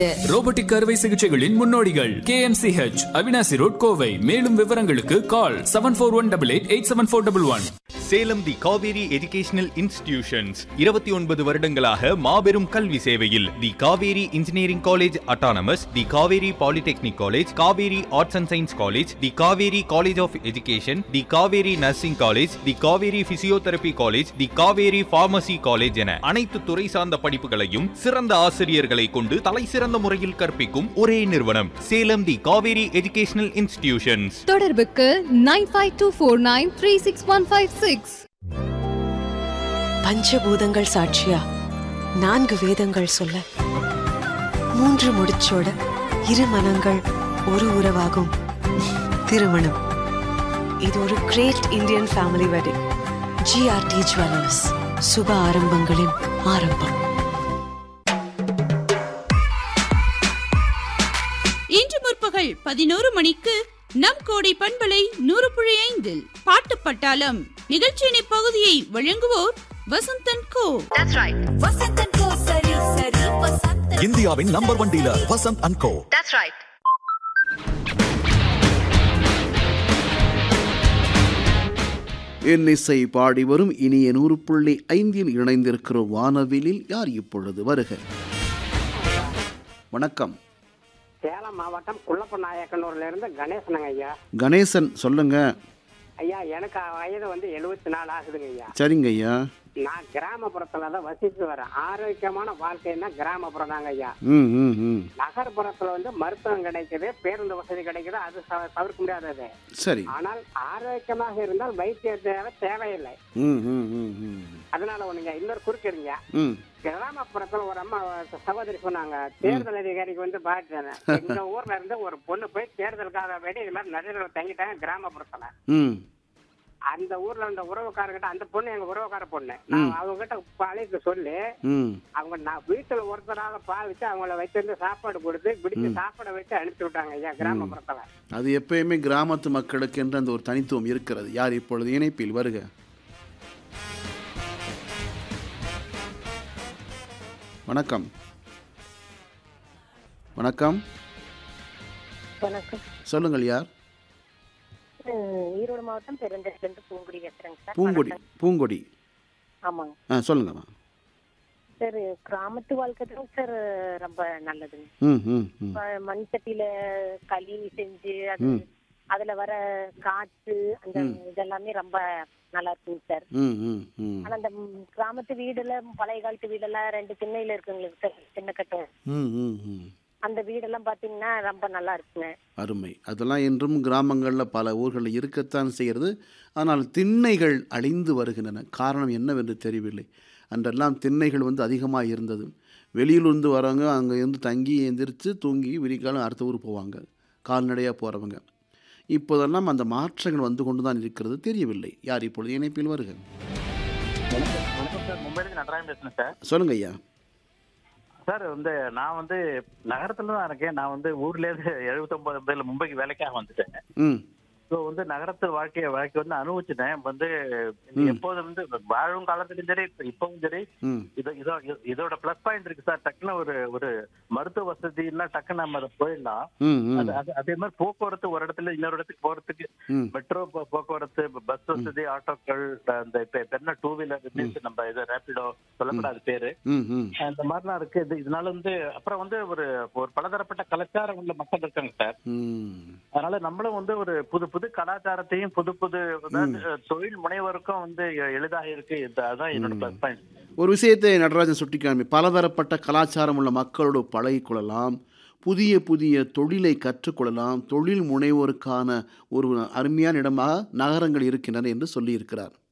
Robotic அறுவை சிகிச்சைகளின் முன்னோடிகள் KMCH Avinashi road Kovai மேலும் விவரங்களுக்கு call seven four one double eight eight seven four double one Salem the Kaveri educational institutions இருபத்தி ஒன்பது வருடங்களாக மாபெரும் கல்வி சேவையில் the Kaveri engineering college autonomous the Kaveri polytechnic college Kaveri arts and science college the Kaveri college of education the Kaveri nursing college the Kaveri physiotherapy college the Kaveri pharmacy college என அனைத்து துறை சார்ந்த படிப்புகளையும் சிறந்த ஆசிரியர்களை கொண்டு தலை சிறந்த முறையில் கற்பிக்கும் ஒரே நிறுவனம் Salem the Kaveri educational institutions தொடர்புக்கு nine five two four nine three six one five six பஞ்சபூதங்கள் சாட்சியா நான்கு வேதங்கள் சொல்ல மூன்று முடிச்சோட இரு மனங்கள் ஒரு உறவாகும் திருமணம் இது ஒரு great Indian family wedding GRT jewellers சுப ஆரம்பங்களின் ஆரம்பம் இன்று முற்பகல் பதினோரு மணிக்கு நம் கோடை பண்பலை நூறு புள்ளி ஐந்தில் பாட்டு பட்டாளம் நிகழ்ச்சியின் இப்பகுதியை வழங்குவோர் வசந்தன் கோ இந்தியாவின் number one dealer Vasanth and co இன்னிசை பாடி வரும் இனிய நூறு புள்ளி ஐந்தில் இணைந்திருக்கிற வானவிலில் யார் இப்பொழுது வருக வணக்கம் சேலம் மாவட்டம் குள்ளப்ப நாயக்கனூர்ல இருந்து கணேசனுங்க ஐயா கணேசன் சொல்லுங்க ஐயா எனக்கு வயது வந்து எழுபத்தி நாலு ஆகுதுங்க ஐயா சரிங்க ஐயா நான் கிராமப்புறத்துல தான் வசித்து வரேன் ஆரோக்கியமான வாழ்க்கைன்னா கிராமப்புறம் தாங்க ஐயா ம் ம் ம் நகர்ப்புறத்துல வந்து மருத்துவம் கிடைக்குது பேருந்து வசதி கிடைக்குது அது தவ- தவிர்க்க முடியாதது சரி ஆனால் ஆரோக்கியமாக இருந்தால் வைத்திய தேவை தேவையில்லை ம் ம் ம் ம் அதனால ஒண்ணுங்க இன்னொரு குறுக்கிடுங்க ம் கிராமப்புறத்துல ஒரு அம்மா சகோதரி சொன்னாங்க தேர்தல் அதிகாரிக்கு வந்து பாட்டேன் எங்க ஊர்ல இருந்து ஒரு பொண்ணு போய் தேர்தலுக்காக வேண்டி இது மாதிரி நடுவில் தங்கிட்டாங்க கிராமப்புறத்துல ம் அந்த ஊர்ல இருந்த உறவுக்காரங்கிட்ட அந்த பொண்ணு எங்க உறவுக்கார பொண்ணு நான் அவங்க கிட்ட பழைக்கு சொல்லி ம் அவங்க நான் வீட்டுல ஒருத்தராக பாவிச்சு அவங்கள வச்சிருந்து சாப்பாடு கொடுத்து பிடிச்சு சாப்பாடை வச்சு அனுப்பிச்சு விட்டாங்க ஐயா கிராமப்புறத்துல அது எப்பயுமே கிராமத்து மக்களுக்கு என்று அந்த ஒரு தனித்துவம் இருக்கிறது யார் இப்பொழுது இணைப்பில் வருக வணக்கம் வணக்கம் வணக்கம் சொல்லுங்கள் யார் ம், ஈரோடு மாவட்டம் பெருந்தரில இருந்து பூங்குடி பேசுறேங்க சார் பூங்கொடி வணக்கம். பூங்கொடி ஆமாங்க ஆ சொல்லுங்கம்மா சார் கிராமத்து வாழ்க்கை தான் சார் ரொம்ப நல்லதுங்க ம் ம் ம் ம- மண் சட்டியில களி செஞ்சு அது ம். அதுல வர காற்று அந்த இதெல்லாமே ரொம்ப நல்லா இருக்குங்க சார் ம் ம் ம் ஆனா அந்த ம், கிராமத்து வீடுல பழைய காலத்து வீடெல்லாம் ரெண்டு திண்ணையில இருக்குங்களுக்கு சார் சின்ன கட்டு ம் ம் ம் அந்த வீடெல்லாம் பாத்தீங்கன்னா ரொம்ப நல்லா இருக்குங்க அருமை அதெல்லாம் இன்றும் கிராமங்களில் பல ஊர்களில் இருக்கத்தான் செய்கிறது ஆனால் திண்ணைகள் அழிந்து வருகின்றன காரணம் என்னவென்று தெரியவில்லை அன்றெல்லாம் திண்ணைகள் வந்து அதிகமாக இருந்தது வெளியிலிருந்து வரவங்க அங்கே இருந்து தங்கி எந்திரிச்சு தூங்கி விரிக்காலம் அடுத்த ஊர் போவாங்க கால்நடையாக போகிறவங்க இப்போதெல்லாம் அந்த மாற்றங்கள் வந்து கொண்டு தான் இருக்கிறது தெரியவில்லை யார் இப்பொழுது இணைப்பில் வருக வணக்கம் சார் மும்பையில நடராஜன் பேசுறேன் சார் சொல்லுங்க ஐயா சார் வந்து நான் வந்து நகரத்துல தான் இருக்கேன் நான் வந்து ஊர்ல இருந்து எழுபத்தொன்பது மும்பைக்கு வேலைக்காக வந்துட்டேன் ம் ஸோ வந்து நகரத்து வாழ்க்கைய வாழ்க்கை வந்து அனுபவிச்சுட்டேன் வந்து எப்போது வந்து வாழும் காலத்துக்கும் சரி இப்ப- இப்பவும் சரி ம் இது இதோ இதோட ப்ளஸ் பாயிண்ட் இருக்கு சார் டக்குன்னு ஒரு ஒரு மருத்துவ வசதினா டக்குன்னு நம்ம அதை போயிடலாம் ம் ம் அது- அது- அதே மாதிரி போக்குவரத்து ஒரு இடத்துல இன்னொரு இடத்துக்கு போறதுக்கு ம் மெட்ரோ போ- போக்குவரத்து பஸ் வசதி ஆட்டோக்கள் அந்த இப்ப இப்ப என்ன டூ வீலர் நம்ம இது ரேபிடோ சொல்லக்கூடாது பேரு ம் ம் இந்த மாதிரிலாம் இருக்கு இது இதனால வந்து அப்புறம் வந்து ஒரு ஒரு பலதரப்பட்ட கலாச்சாரம் உள்ள மக்கள் இருக்காங்க சார் ம் அதனால நம்மளும் வந்து ஒரு புது புது கலாச்சாரத்தையும் புது புது அதாவது தொழில் முனைவருக்கும் வந்து எளிதாக இருக்கு இது- அதான் என்னோட ப்ளஸ் பாயிண்ட் ஒரு விஷயத்தை நடராஜன் சுட்டிக்காமி பலதரப்பட்ட கலாச்சாரம் உள்ள மக்களோடு பழகிக்கொள்ளலாம் புதிய புதிய தொழிலை கற்றுக்கொள்ளலாம் தொழில் முனைவோருக்கான ஒரு அருமையான இடமாக நகரங்கள் இருக்கின்றன என்று சொல்லியிருக்கிறார்